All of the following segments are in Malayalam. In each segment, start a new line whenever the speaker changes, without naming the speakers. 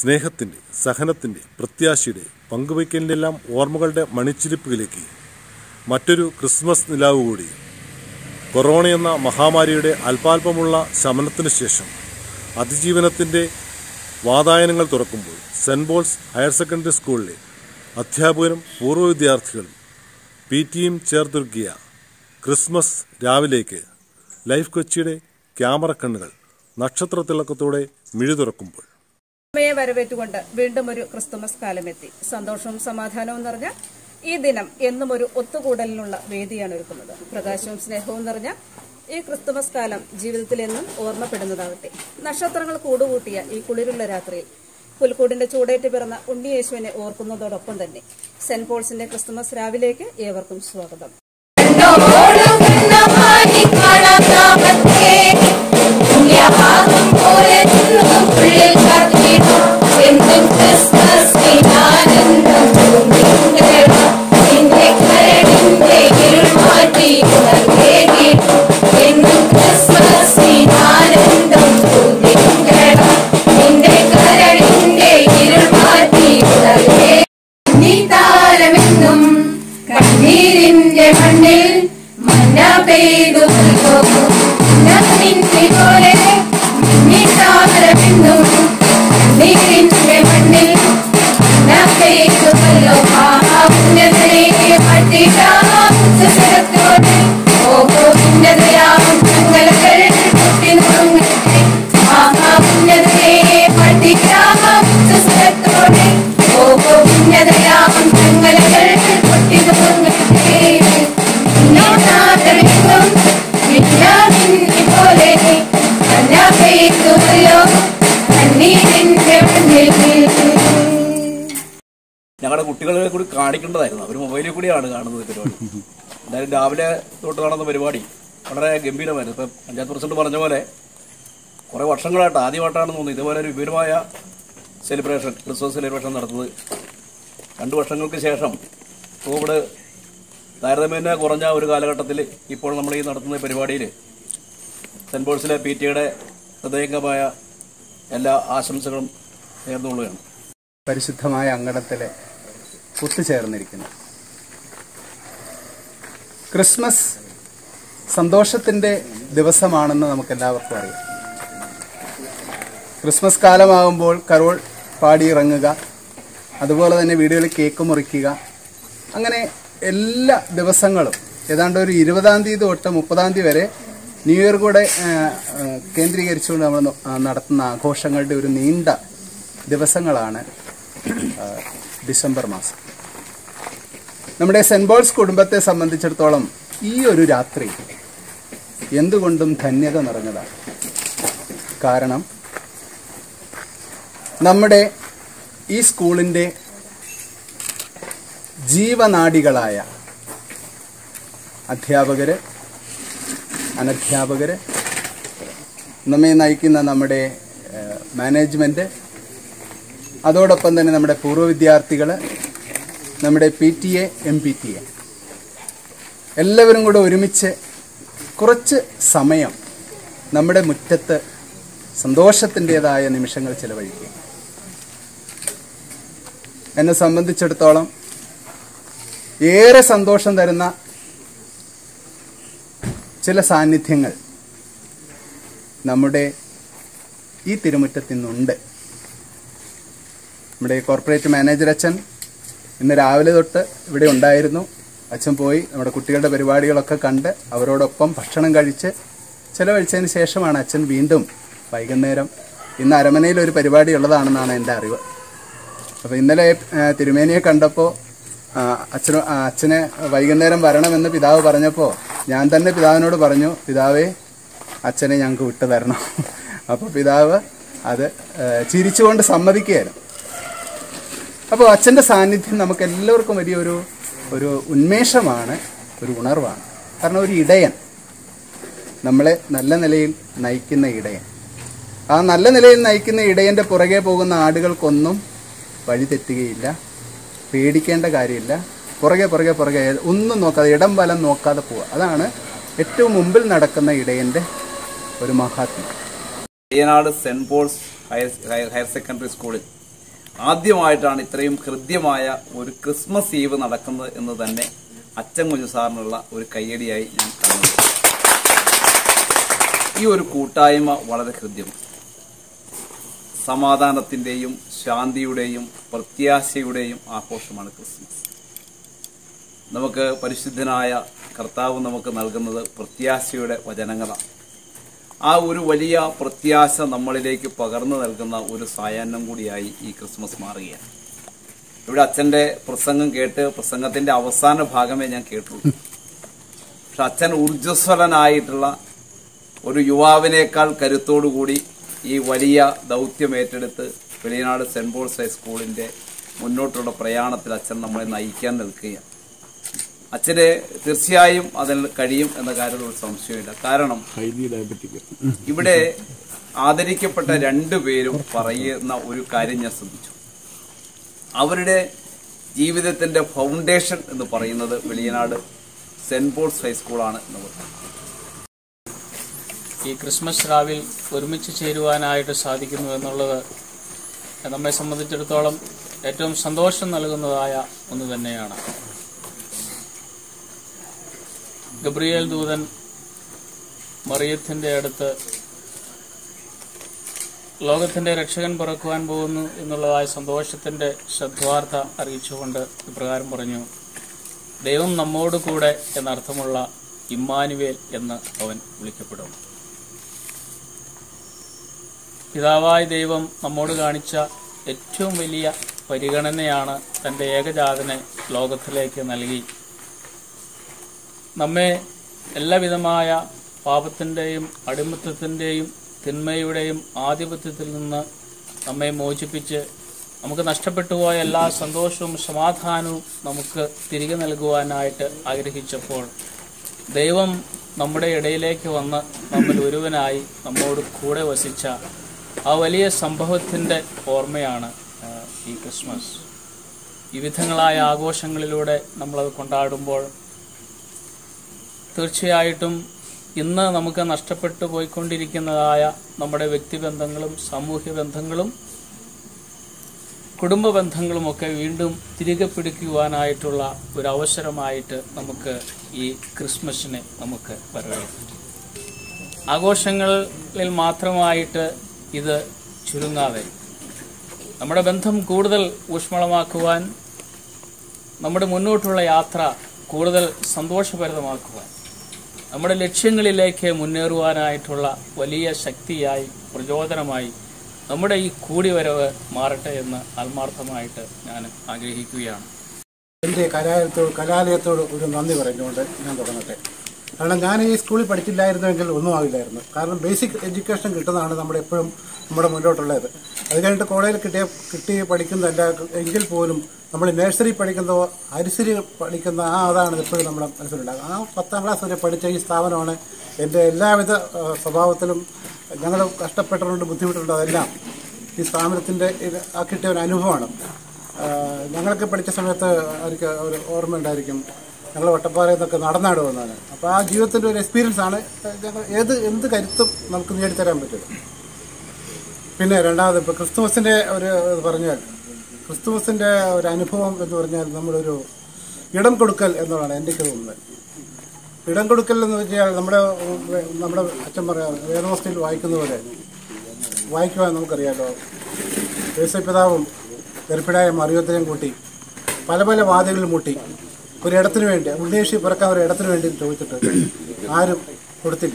സ്നേഹത്തിൻ്റെ സഹനത്തിൻ്റെ പ്രത്യാശയുടെ പങ്കുവയ്ക്കലിൻ്റെല്ലാം ഓർമ്മകളുടെ മണിച്ചിരിപ്പുകളിലേക്ക് മറ്റൊരു ക്രിസ്മസ് നിലാവ് കൂടി കൊറോണയെന്ന മഹാമാരിയുടെ അല്പാൽപമുള്ള ശമനത്തിനു ശേഷം അതിജീവനത്തിൻ്റെ വാതായനങ്ങൾ തുറക്കുമ്പോൾ സെൻറ് പോൾസ് ഹയർ സെക്കൻഡറി സ്കൂളിലെ അധ്യാപകരും പൂർവ്വ വിദ്യാർത്ഥികളും പി ടിയും ചേർത്തൊരുക്കിയ ക്രിസ്മസ് രാവിലേക്ക് ലൈഫ് കൊച്ചിയുടെ ക്യാമറ കണ്ണുകൾ നക്ഷത്രത്തിളക്കത്തോടെ മിഴി തുറക്കുമ്പോൾ
അമ്മയെ വരവേറ്റുകൊണ്ട് വീണ്ടും ഒരു ക്രിസ്തുമസ് കാലമെത്തി സന്തോഷവും സമാധാനവും നിറഞ്ഞ ഈ ദിനം എന്നും ഒരു ഒത്തുകൂടലിനുള്ള വേദിയാണ് ഒരുക്കുന്നത് പ്രകാശവും സ്നേഹവും നിറഞ്ഞ ഈ ക്രിസ്തുമസ് കാലം ജീവിതത്തിൽ എന്നും ഓർമ്മപ്പെടുന്നതാകട്ടെ നക്ഷത്രങ്ങൾ കൂടുകൂട്ടിയ ഈ കുളിരുള്ള രാത്രിയിൽ പുൽക്കൂടിന്റെ ചൂടേറ്റ് പിറന്ന ഉണ്ണിയേശുവിനെ ഓർക്കുന്നതോടൊപ്പം തന്നെ സെന്റ് പോൾസിന്റെ ക്രിസ്തുമസ് രാവിലേക്ക് ഏവർക്കും സ്വാഗതം
താരമെന്നും കണ്ണീരിന്റെ മണ്ണിൽ മന്ന പെയ്തു നിന്നെ പോലെ താരമെന്നും കണ്ണീരിന്റെ മണ്ണിൽ മന്ന പെയ്തുവല്ലോ ഉന്നതനെ പട്ടികാത്തോടെ ഓഹോ ഉന്നതയാവും തങ്ങളകൾ പൊട്ടി നുറുങ്ങട്ടെ ആഹാ ഉന്നതനെ പട്ടികാത്തോടെ ഓഹോ ഉന്നതയാവും തങ്ങളകൾ പൊട്ടി നുറുങ്ങട്ടെ ും പോലെ മന്ന പെയ്തുവല്ലോ കണ്ണീരിന്റെ മണ്ണിൽ
ഞങ്ങളുടെ കുട്ടികളെ കൂടി കാണിക്കേണ്ടതായിരുന്നു അവർ മൊബൈലിൽ കൂടിയാണ് കാണുന്നത് ഈ പരിപാടി എന്തായാലും രാവിലെ തൊട്ട് കാണുന്ന പരിപാടി വളരെ ഗംഭീരമായിരുന്നു ഇപ്പം പഞ്ചായത്ത് പ്രസിഡന്റ് പറഞ്ഞ പോലെ കുറേ വർഷങ്ങളായിട്ട് ആദ്യമായിട്ടാണെന്ന് തോന്നുന്നു ഇതുപോലെ ഒരു വിപുലമായ സെലിബ്രേഷൻ ക്രിസ്മസ് സെലിബ്രേഷൻ നടത്തുന്നത് രണ്ട് വർഷങ്ങൾക്ക് ശേഷം കോവിഡ് താരതമ്യേന കുറഞ്ഞ ഒരു കാലഘട്ടത്തിൽ ഇപ്പോൾ നമ്മൾ ഈ നടത്തുന്ന ഈ പരിപാടിയിൽ സെൻറ്റ് പോൾസിലെ പി ടിയുടെ ഹൃദയംഗമായ എല്ലാ ആശംസകളും നേർന്നുകൊള്ളുകയാണ്
പരിശുദ്ധമായ അങ്കണത്തിൽ ഒത്തുചേർന്നിരിക്കുന്നു ക്രിസ്മസ് സന്തോഷത്തിൻ്റെ ദിവസമാണെന്ന് നമുക്കെല്ലാവർക്കും അറിയാം ക്രിസ്മസ് കാലമാകുമ്പോൾ കരോൾ പാടിയിറങ്ങുക അതുപോലെ തന്നെ വീടുകളിൽ കേക്ക് മുറിക്കുക അങ്ങനെ എല്ലാ ദിവസങ്ങളും ഏതാണ്ട് ഒരു ഇരുപതാം തീയതി തൊട്ട് മുപ്പതാം തീയതി വരെ ന്യൂ ഇയർ കൂടെ ആ, ആ, കേന്ദ്രീകരിച്ചുകൊണ്ട് നമ്മൾ ന- ആ, നടത്തുന്ന ആഘോഷങ്ങളുടെ ഒരു നീണ്ട ദിവസങ്ങളാണ് ആ, ഡിസംബർ മാസം നമ്മുടെ സെന്റ് പോൾസ് കുടുംബത്തെ സംബന്ധിച്ചിടത്തോളം ഈ ഒരു രാത്രി എന്തുകൊണ്ടും ധന്യത നിറഞ്ഞതാണ് കാരണം നമ്മുടെ ഈ സ്കൂളിൻ്റെ ജീവനാഡികളായ അധ്യാപകര് അനധ്യാപകര് നമ്മെ നയിക്കുന്ന നമ്മുടെ ഏഹ്, മാനേജ്മെന്റ് അതോടൊപ്പം തന്നെ നമ്മുടെ പൂർവ്വ വിദ്യാർത്ഥികൾ നമ്മുടെ P T A M P T A എല്ലാവരും കൂടെ ഒരുമിച്ച് കുറച്ച് സമയം നമ്മുടെ മുറ്റത്ത് സന്തോഷത്തിൻ്റെതായ നിമിഷങ്ങൾ ചിലവഴിക്കുക എന്നെ സംബന്ധിച്ചിടത്തോളം ഏറെ സന്തോഷം തരുന്ന ചില സാന്നിധ്യങ്ങൾ നമ്മുടെ ഈ തിരുമുറ്റത്ത് ഇന്നുണ്ട് നമ്മുടെ കോർപ്പറേറ്റ് മാനേജർ അച്ഛൻ ഇന്ന് രാവിലെ തൊട്ട് ഇവിടെ ഉണ്ടായിരുന്നു അച്ഛൻ പോയി നമ്മുടെ കുട്ടികളുടെ പരിപാടികളൊക്കെ കണ്ട് അവരോടൊപ്പം ഭക്ഷണം കഴിച്ച് ചിലവഴിച്ചതിന് ശേഷമാണ് അച്ഛൻ വീണ്ടും വൈകുന്നേരം ഇന്ന് അരമനയിൽ ഒരു പരിപാടി ഉള്ളതാണെന്നാണ് എൻ്റെ അറിവ് അപ്പോൾ ഇന്നലെ ആ, തിരുമേനിയെ കണ്ടപ്പോൾ അച്ഛന് ആ, അച്ഛനെ വൈകുന്നേരം വരണമെന്ന് പിതാവ് പറഞ്ഞപ്പോൾ ഞാൻ തന്നെ പിതാവിനോട് പറഞ്ഞു പിതാവേ അച്ഛനെ ഞങ്ങൾക്ക് വിട്ടു തരണം അപ്പോൾ പിതാവ് അത് ആ, ചിരിച്ചുകൊണ്ട് സമ്മതിക്കുകയായിരുന്നു അപ്പോൾ അച്ഛൻ്റെ സാന്നിധ്യം നമുക്ക് എല്ലാവർക്കും വലിയൊരു ഒരു ഉന്മേഷമാണ് ഒരു ഉണർവാണ് കാരണം ഒരു ഇടയൻ നമ്മളെ നല്ല നിലയിൽ നയിക്കുന്ന ഇടയൻ ആ നല്ല നിലയിൽ നയിക്കുന്ന ഇടയൻ്റെ പുറകെ പോകുന്ന ആടുകൾക്കൊന്നും വഴി തെറ്റുകയില്ല പേടിക്കേണ്ട കാര്യമില്ല പുറകെ പുറകെ പുറകെ ഒന്നും നോക്കാതെ ഇടം വലം നോക്കാതെ പോവുക അതാണ് ഏറ്റവും മുമ്പിൽ നടക്കുന്ന ഇടയൻ്റെ ഒരു മഹാത്മ്യം
Ayyanad saint Paul's higher higher higher secondary സ്കൂളിൽ
ആദ്യമായിട്ടാണ് ഇത്രയും ഹൃദ്യമായ ഒരു ക്രിസ്മസ് ഈവ് നടക്കുന്നത് എന്ന് തന്നെ അച്ഛൻ കുഞ്ഞു സാറിനുള്ള ഒരു കയ്യടിയായി ഞാൻ കാണുന്നു ഈ ഒരു കൂട്ടായ്മ വളരെ ഹൃദ്യമാണ് സമാധാനത്തിന്റെയും ശാന്തിയുടെയും പ്രത്യാശയുടെയും ആഘോഷമാണ് ക്രിസ്മസ് നമുക്ക് പരിശുദ്ധനായ കർത്താവ് നമുക്ക് നൽകുന്നത് പ്രത്യാശയുടെ വചനങ്ങളാണ് ആ ഒരു വലിയ പ്രത്യാശ നമ്മളിലേക്ക് പകർന്നു നൽകുന്ന ഒരു സായാഹ്നം കൂടിയായി ഈ ക്രിസ്മസ് മാറുകയാണ് ഇവിടെ അച്ഛന്റെ പ്രസംഗം കേട്ട് പ്രസംഗത്തിന്റെ അവസാന ഭാഗമേ ഞാൻ കേട്ടുള്ളൂ പക്ഷെ അച്ഛൻ ഊർജ്ജസ്വലനായിട്ടുള്ള ഒരു യുവാവിനേക്കാൾ കരുത്തോടുകൂടി ഈ വലിയ ദൗത്യം ഏറ്റെടുത്ത് വെളിയനാട് സെന്റ് പോൾസ് ഹൈസ്കൂളിന്റെ മുന്നോട്ടുള്ള പ്രയാണത്തിൽ അച്ഛൻ നമ്മളെ നയിക്കാൻ നിൽക്കുകയാണ് അച്ഛന് തീർച്ചയായും അതിന് കഴിയും എന്ന കാര്യത്തിൽ ഒരു സംശയമില്ല കാരണം ഇവിടെ ആദരിക്കപ്പെട്ട രണ്ടുപേരും പറയുന്ന ഒരു കാര്യം ഞാൻ ശ്രദ്ധിച്ചു അവരുടെ ജീവിതത്തിന്റെ ഫൗണ്ടേഷൻ എന്ന് പറയുന്നത് വെളിയനാട് സെന്റ് പോൾസ് ഹൈസ്കൂളാണ് എന്ന് പറഞ്ഞു
ഈ ക്രിസ്മസ് രാവിൽ ഒരുമിച്ച് ചേരുവാനായിട്ട് സാധിക്കുന്നു എന്നുള്ളത് നമ്മെ സംബന്ധിച്ചിടത്തോളം ഏറ്റവും സന്തോഷം നൽകുന്നതായ ഒന്ന് തന്നെയാണ് ഗബ്രിയേൽ ദൂതൻ മറിയത്തിന്റെ അടുത്ത് ലോകത്തിന്റെ രക്ഷകൻ പിറക്കുവാൻ പോകുന്നു എന്നുള്ളതായ സന്തോഷത്തിന്റെ ശ്രദ്ധാർത്ഥ അറിയിച്ചുകൊണ്ട് ഇപ്രകാരം പറഞ്ഞു ദൈവം നമ്മോട് കൂടെ എന്നർത്ഥമുള്ള ഇമ്മാനുവേൽ എന്ന് അവൻ വിളിക്കപ്പെടും പിതാവായ ദൈവം നമ്മോട് കാണിച്ച ഏറ്റവും വലിയ പരിഗണനയാണ് തൻ്റെ ഏകജാതനെ ലോകത്തിലേക്ക് നൽകി നമ്മെ എല്ലാവിധമായ പാപത്തിൻ്റെയും അടിമത്തത്തിൻ്റെയും തിന്മയുടെയും ആധിപത്യത്തിൽ നിന്ന് നമ്മെ മോചിപ്പിച്ച് നമുക്ക് നഷ്ടപ്പെട്ടു പോയ എല്ലാ സന്തോഷവും സമാധാനവും നമുക്ക് തിരികെ നൽകുവാനായിട്ട് ആഗ്രഹിച്ചപ്പോൾ ദൈവം നമ്മുടെ ഇടയിലേക്ക് വന്ന് നമ്മൾ ഒരുവനായി നമ്മോട് കൂടെ വസിച്ച ആ വലിയ സംഭവത്തിൻ്റെ ഓർമ്മയാണ് ആ, ഈ ക്രിസ്മസ് വിവിധങ്ങളായ ആഘോഷങ്ങളിലൂടെ നമ്മളത് കൊണ്ടാടുമ്പോൾ തീർച്ചയായിട്ടും ഇന്ന് നമുക്ക് നഷ്ടപ്പെട്ടു പോയിക്കൊണ്ടിരിക്കുന്നതായ നമ്മുടെ വ്യക്തിബന്ധങ്ങളും സാമൂഹ്യ ബന്ധങ്ങളും കുടുംബ ബന്ധങ്ങളുമൊക്കെ വീണ്ടും തിരികെ പിടിക്കുവാനായിട്ടുള്ള ഒരു അവസരമായിട്ട് നമുക്ക് ഈ ക്രിസ്മസിനെ നമുക്ക് വരവേൽക്കാം ആഘോഷങ്ങളിൽ മാത്രമായിട്ട് ഇത് ചുരുങ്ങാതെ നമ്മുടെ ബന്ധം കൂടുതൽ ഊഷ്മളമാക്കുവാൻ നമ്മുടെ മുന്നോട്ടുള്ള യാത്ര കൂടുതൽ സന്തോഷഭരിതമാക്കുവാൻ നമ്മുടെ ലക്ഷ്യങ്ങളിലേക്ക് മുന്നേറുവാനായിട്ടുള്ള വലിയ ശക്തിയായി പ്രചോദനമായി നമ്മുടെ ഈ കൂടിവരവ് മാറട്ടെ എന്ന് ആത്മാർത്ഥമായിട്ട് ഞാൻ ആഗ്രഹിക്കുകയാണ്
എൻ്റെ കലാലയത്തോട് കലാലയത്തോട് ഒരു നന്ദി പറഞ്ഞുകൊണ്ട് ഞാൻ തുടങ്ങട്ടെ കാരണം ഞാൻ ഈ സ്കൂളിൽ പഠിച്ചില്ലായിരുന്നുവെങ്കിൽ ഒന്നും ആവില്ലായിരുന്നു കാരണം ബേസിക് എഡ്യൂക്കേഷൻ കിട്ടുന്നതാണ് നമ്മുടെ എപ്പോഴും നമ്മുടെ മുന്നോട്ടുള്ളത് അത് കഴിഞ്ഞിട്ട് കോളേജിൽ കിട്ടിയ കിട്ടി പഠിക്കുന്നതല്ല എങ്കിൽ പോലും നമ്മൾ നഴ്സറി പഠിക്കുന്നതോ അരിസരി പഠിക്കുന്ന ആ അതാണ് എപ്പോഴും നമ്മുടെ മനസ്സിലുണ്ടാകുക ആ പത്താം ക്ലാസ് വരെ പഠിച്ച ഈ സ്ഥാപനമാണ് എൻ്റെ എല്ലാവിധ ആ, സ്വഭാവത്തിലും ഞങ്ങൾ കഷ്ടപ്പെട്ടിട്ടുണ്ട് ബുദ്ധിമുട്ടുണ്ട് അതെല്ലാം ഈ സ്ഥാപനത്തിൻ്റെ ഇത് ആ കിട്ടിയ ഒരു അനുഭവമാണ് ആ, ഞങ്ങളൊക്കെ പഠിച്ച സമയത്ത് എനിക്ക് ഒരു ഓർമ്മ ഉണ്ടായിരിക്കും ഞങ്ങൾ വട്ടപ്പാറയിൽ നിന്നൊക്കെ നടന്നാട് വന്നതാണ് അപ്പോൾ ആ ജീവിതത്തിൻ്റെ ഒരു എക്സ്പീരിയൻസ് ആണ് ഞങ്ങൾ ഏത് എന്ത് കരുത്തും നമുക്ക് നേടിത്തരാൻ പറ്റും പിന്നെ രണ്ടാമത് ഇപ്പോൾ ക്രിസ്തുമസിൻ്റെ ഒരു ഇത് പറഞ്ഞാൽ ക്രിസ്തുമസിൻ്റെ ഒരു അനുഭവം എന്ന് പറഞ്ഞാൽ നമ്മളൊരു ഇടം കൊടുക്കൽ എന്നുള്ളതാണ് എൻ്റെ തോന്നുന്നത് ഇടം കൊടുക്കൽ എന്ന് വെച്ചാൽ നമ്മുടെ ഉം, നമ്മുടെ അച്ഛൻ പറയാം വേദവസ്ഥയിൽ വായിക്കുന്ന പോലെ വായിക്കുവാൻ നമുക്കറിയാലോ യേശുപിതാവും ഗർഭിണിയായ മറിയത്തിനെയും കൂട്ടി പല പല വാദികളിൽ മുട്ടി ഒരിടത്തിന് വേണ്ടി ഉദ്ദേശി പിറക്കാൻ ഒരു ഇടത്തിന് വേണ്ടി ചോദിച്ചിട്ട് ആരും കൊടുത്തില്ല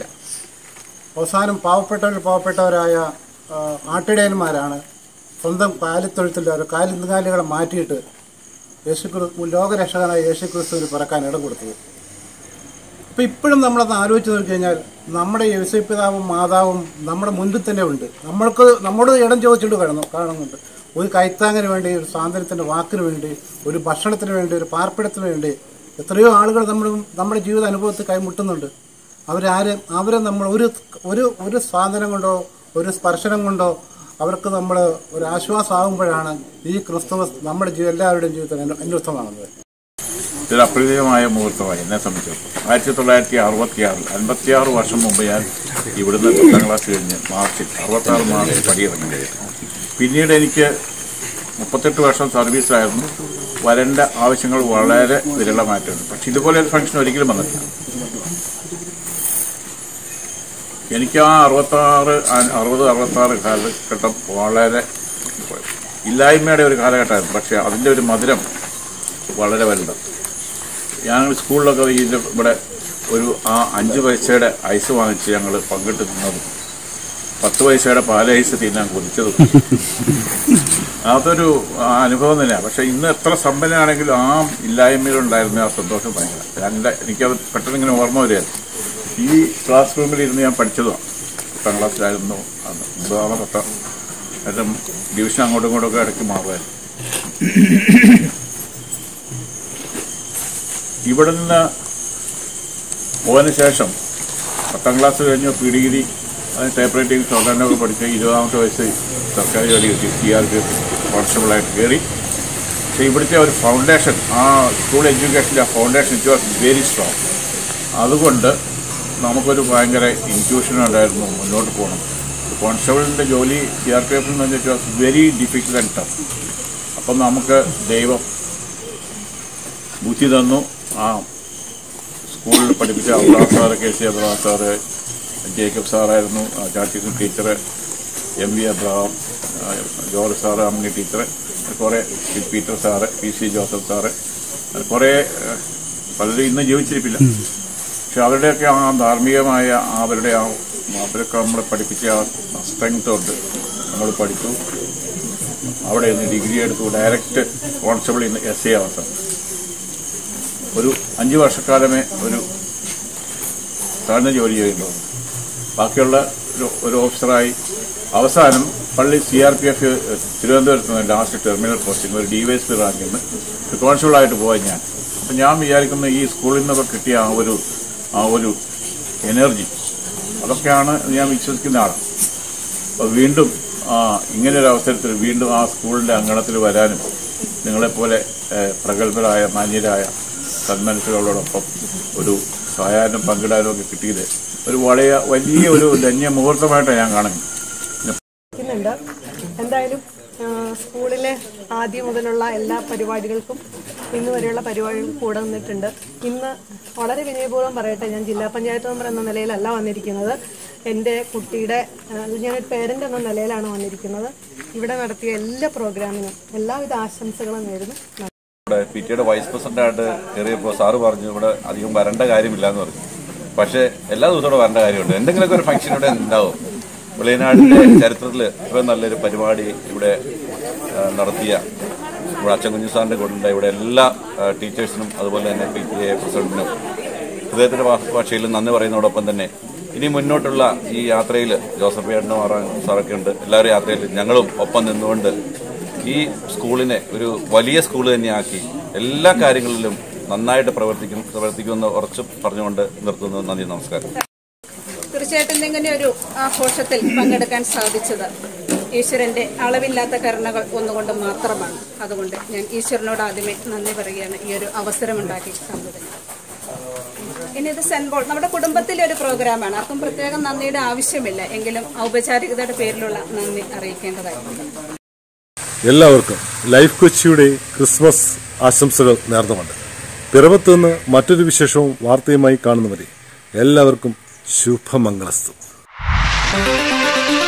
അവസാനം പാവപ്പെട്ടവരിൽ പാവപ്പെട്ടവരായ ആ, ആട്ടിടയന്മാരാണ് സ്വന്തം കാലിത്തൊഴുത്തിൻ്റെ കാലിന്തുകാലികളെ മാറ്റിയിട്ട് യേശുക്രിസ്തു ലോകരക്ഷകനായ യേശുക്രിസ്തുവിന് പിറക്കാൻ ഇടം കൊടുത്തത് അപ്പം ഇപ്പോഴും നമ്മളത് ആലോചിച്ച് നോക്കി കഴിഞ്ഞാൽ നമ്മുടെ യേശുപിതാവും മാതാവും നമ്മുടെ മുൻപിൽ തന്നെ ഉണ്ട് നമ്മൾക്ക് നമ്മുടെ ഇടം ചോദിച്ചിട്ട് കാണുന്നു കാണുന്നുണ്ട് ഒരു കൈത്താങ്ങിന് വേണ്ടി ഒരു സ്വാതന്ത്ര്യത്തിൻ്റെ വാക്കിന് വേണ്ടി ഒരു ഭക്ഷണത്തിന് വേണ്ടി ഒരു പാർപ്പിടത്തിന് വേണ്ടി എത്രയോ ആളുകൾ നമ്മുടെ നമ്മുടെ ജീവിത അനുഭവത്തിൽ കൈമുട്ടുന്നുണ്ട് അവരാര് അവരെ നമ്മൾ ഒരു ഒരു ഒരു സ്വാതന്ത്ര്യം കൊണ്ടോ ഒരു സ്പർശനം കൊണ്ടോ അവർക്ക് നമ്മൾ ഒരു ആശ്വാസമാകുമ്പോഴാണ് ഈ ക്രിസ്തുമസ് നമ്മുടെ ജീവ എല്ലാവരുടെയും ജീവിതത്തിൽ അനു- അന്വർത്ഥമാകുന്നത്
ഇതൊരു അപ്രീതികമായ മുഹൂർത്തമായി എന്നെ സംബന്ധിച്ചിടത്തോളം ആയിരത്തി തൊള്ളായിരത്തി അറുപത്തി ആറിൽ അൻപത്തിയാറ് വർഷം മുമ്പ് ഞാൻ ഇവിടുന്ന് പത്താം ക്ലാസ് കഴിഞ്ഞ് മാർച്ചിൽ അറുപത്താറ് മാർച്ചിൽ പടിയിറങ്ങി പിന്നീട് എനിക്ക് മുപ്പത്തെട്ട് വർഷം സർവീസിലായിരുന്നു വരേണ്ട ആവശ്യങ്ങൾ വളരെ വിരളമായിട്ടുണ്ട് പക്ഷെ ഇതുപോലെ ഒരു ഫംഗ്ഷൻ ഒരിക്കലും വന്നിട്ടില്ല എനിക്ക് ആ അറുപത്താറ് ആ- അറുപത് അറുപത്താറ് കാലഘട്ടം വളരെ ഇല്ലായ്മയുടെ ഒരു കാലഘട്ടമായിരുന്നു പക്ഷെ അതിൻ്റെ ഒരു മധുരം വളരെ വലുതാണ് ഞങ്ങൾ സ്കൂളിലൊക്കെ ഇതിൻ്റെ ഇവിടെ ഒരു ആ അഞ്ച് പൈസയുടെ ഐസ് വാങ്ങിച്ച് ഞങ്ങൾ പങ്കിട്ട് തിന്നതും പത്ത് പൈസയുടെ പാല ഐസ് തിന്നാൻ കൊതിച്ചതും അതൊരു ആ, അനുഭവം തന്നെയാണ് പക്ഷെ ഇന്ന് എത്ര സമ്പന്നനാണെങ്കിലും ആ ഇല്ലായ്മയിലുണ്ടായിരുന്ന ആ സന്തോഷം ഭയങ്കര എൻ്റെ എനിക്കത് പെട്ടെന്ന് ഇങ്ങനെ ഓർമ്മ വരികയാണ് ഈ ക്ലാസ് റൂമിൽ ഇരുന്ന് ഞാൻ പഠിച്ചതാണ് പത്താം ക്ലാസ്സിലായിരുന്നു അന്ന് ഒമ്പതാമോ പത്താം എൻ്റെ ഡിവിഷൻ അങ്ങോട്ടും ഇങ്ങോട്ടും ഒക്കെ ഇടയ്ക്ക് മാറുമായിരുന്നു ഇവിടെ നിന്ന് പോയതിന് ശേഷം പത്താം ക്ലാസ് കഴിഞ്ഞ് പി ഡിഗ്രി അതിന് ടൈപ്പ് റൈറ്റിംഗ് ഷോർട്ടാൻഡൊക്കെ പഠിച്ച് ഇരുപതാമത്തെ വയസ്സ് സർക്കാർ ജോലി കിട്ടി സി ആർ പി കോൺസ്റ്റബിളായിട്ട് കയറി പക്ഷേ ഇവിടുത്തെ ഒരു ഫൗണ്ടേഷൻ ആ സ്കൂൾ എഡ്യൂക്കേഷൻ്റെ ആ foundation it was very strong അതുകൊണ്ട് നമുക്കൊരു ഭയങ്കര ഇൻറ്റ്യൂഷൻ ഉണ്ടായിരുന്നു മുന്നോട്ട് പോകണം കോൺസ്റ്റബിളിൻ്റെ ജോലി സി ആർ പി എഫിൽ നിന്ന് it was very difficult and tough അപ്പം നമുക്ക് ദൈവം ബുദ്ധി തന്നു ആ സ്കൂളിൽ പഠിപ്പിച്ച Abraham sir K C Abraham sir Jacob സാറായിരുന്നു Chattikkan teacher M V Abraham ആ, ജോർജ് സാറ് അമ്മി ടീച്ചർ കുറേ P. Peter sir P C Joseph sir കുറേ ആ, പലരും ഇന്ന് ജീവിച്ചിരിപ്പില്ല പക്ഷെ അവരുടെയൊക്കെ ആ ധാർമ്മികമായ ആ അവരുടെ ആ അവരൊക്കെ നമ്മളെ പഠിപ്പിച്ച ആ സ്ട്രെങ്ത് ഉണ്ട് നമ്മൾ പഠിച്ചു അവിടെ നിന്ന് ഡിഗ്രി എടുത്തു ഡയറക്റ്റ് കോൺസ്റ്റബിൾ ഇന്ന് എസ് എ അവസാനം ഒരു അഞ്ച് വർഷക്കാലമേ ഒരു താഴ്ന്ന ജോലി ചെയ്യുന്നുള്ളൂ ബാക്കിയുള്ള ഒരു ഒരു ഓഫീസറായി അവസാനം പള്ളി സി ആർ പി എഫ് തിരുവനന്തപുരത്ത് നിന്ന് ലാസ്റ്റ് ടെർമിനൽ പോസ്റ്റിംഗ് ഒരു ഡി വൈ എസ് പി റാങ്കിൽ നിന്ന് ഒരു കോൺസ്റ്റബിളായിട്ട് പോയി ഞാൻ അപ്പം ഞാൻ വിചാരിക്കുന്ന ഈ സ്കൂളിൽ നിന്നൊക്കെ കിട്ടിയ ആ ഒരു ആ ഒരു എനർജി അതൊക്കെയാണ് ഞാൻ വിശ്വസിക്കുന്ന ആളാണ് അപ്പോൾ വീണ്ടും ആ, ഇങ്ങനെ ഒരു അവസരത്തിൽ വീണ്ടും ആ സ്കൂളിൻ്റെ അങ്കണത്തിൽ വരാനും നിങ്ങളെപ്പോലെ ഏഹ്, പ്രഗത്ഭരായ മാന്യരായ സന്മനസ്സുകളോടൊപ്പം ഒരു സഹായം പങ്കിടാനും ഒക്കെ കിട്ടിയത് ഒരു വളരെ വലിയ ഒരു ധന്യ മുഹൂർത്തമായിട്ടാണ് ഞാൻ കാണുന്നത്
ക്കുന്നുണ്ട് എന്തായാലും ആ, സ്കൂളിലെ ആദ്യം മുതലുള്ള എല്ലാ പരിപാടികൾക്കും ഇന്ന് വരെയുള്ള പരിപാടികൾക്കും കൂടെ നിന്നിട്ടുണ്ട് ഇന്ന് വളരെ വിനയപൂർവ്വം പറയട്ടെ ഞാൻ ജില്ലാ പഞ്ചായത്ത് മെമ്പർ എന്ന നിലയിലല്ല വന്നിരിക്കുന്നത് എൻ്റെ കുട്ടിയുടെ ആ, ഞാനൊരു പേരൻ്റ് എന്ന നിലയിലാണ് വന്നിരിക്കുന്നത് ഇവിടെ നടത്തിയ എല്ലാ പ്രോഗ്രാമിനും എല്ലാവിധ ആശംസകളും നേരുന്നു
ഇവിടെ പി ടിയുടെ വൈസ് പ്രസിഡന്റായിട്ട് കയറിയപ്പോൾ സാറ് പറഞ്ഞു ഇവിടെ അധികം വരേണ്ട കാര്യമില്ല എന്ന് പറഞ്ഞു പക്ഷേ എല്ലാ ദിവസവും ഇവിടെ വരേണ്ട കാര്യമുണ്ട് എന്തെങ്കിലുമൊക്കെ ഒരു ഫംഗ്ഷൻ ഇവിടെ ഉണ്ടാവും വെളിയനാടിന്റെ ചരിത്രത്തിൽ ഇത്രയും നല്ലൊരു പരിപാടി ഇവിടെ ആ, നടത്തിയ ഇവിടെ അച്ഛൻ കുഞ്ഞു സാറിന്റെ കൂടെ ഇവിടെ എല്ലാ ആ, ടീച്ചേഴ്സിനും അതുപോലെ തന്നെ പി ടി എ പ്രസിഡന്റിനും ഹൃദയത്തിന്റെ ഭാ- ഭാഷയിലും നന്ദി പറയുന്നതോടൊപ്പം തന്നെ ഇനി മുന്നോട്ടുള്ള ഈ യാത്രയിൽ ജോസഫ് ഏട്ടനും ആറാം സാറൊക്കെ ഉണ്ട് എല്ലാവരും യാത്രയിൽ ഞങ്ങളും ഒപ്പം നിന്നുകൊണ്ട് ഈ സ്കൂളിനെ ഒരു വലിയ സ്കൂൾ തന്നെയാക്കി എല്ലാ കാര്യങ്ങളിലും നന്നായിട്ട് പ്രവർത്തിക്കും പ്രവർത്തിക്കുമെന്ന് ഉറച്ചു പറഞ്ഞുകൊണ്ട് നിർത്തുന്നു നന്ദി നമസ്കാരം
തീർച്ചയായിട്ടും ഇങ്ങനെ ഒരു ആഘോഷത്തിൽ പങ്കെടുക്കാൻ സാധിച്ചത് ഈശ്വരന്റെ അളവില്ലാത്ത കരുണകൾ ഒന്നുകൊണ്ട് മാത്രമാണ് അതുകൊണ്ട് ഞാൻ ഈശ്വരനോട് ആദ്യമേ നന്ദി പറയുകയാണ് ഈ ഒരു അവസരമുണ്ടാക്കി തന്നതിന് ഇനി ഇത് സെന്റ് പോൾ നമ്മുടെ കുടുംബത്തിലെ ഒരു പ്രോഗ്രാമാണ് ആർക്കും പ്രത്യേകം നന്ദിയുടെ ആവശ്യമില്ല എങ്കിലും ഔപചാരികതയുടെ പേരിലുള്ള നന്ദി അറിയിക്കേണ്ടതായിട്ടുണ്ട്
എല്ലാവർക്കും ലൈഫ് കൊച്ചിയുടെ ക്രിസ്മസ് ആശംസകൾ നേർന്നുകൊണ്ട് പിറവത്ത് നിന്ന് മറ്റൊരു വിശേഷവും വാർത്തയുമായി കാണുന്നവരെ എല്ലാവർക്കും ശുഭമംഗളസ്തു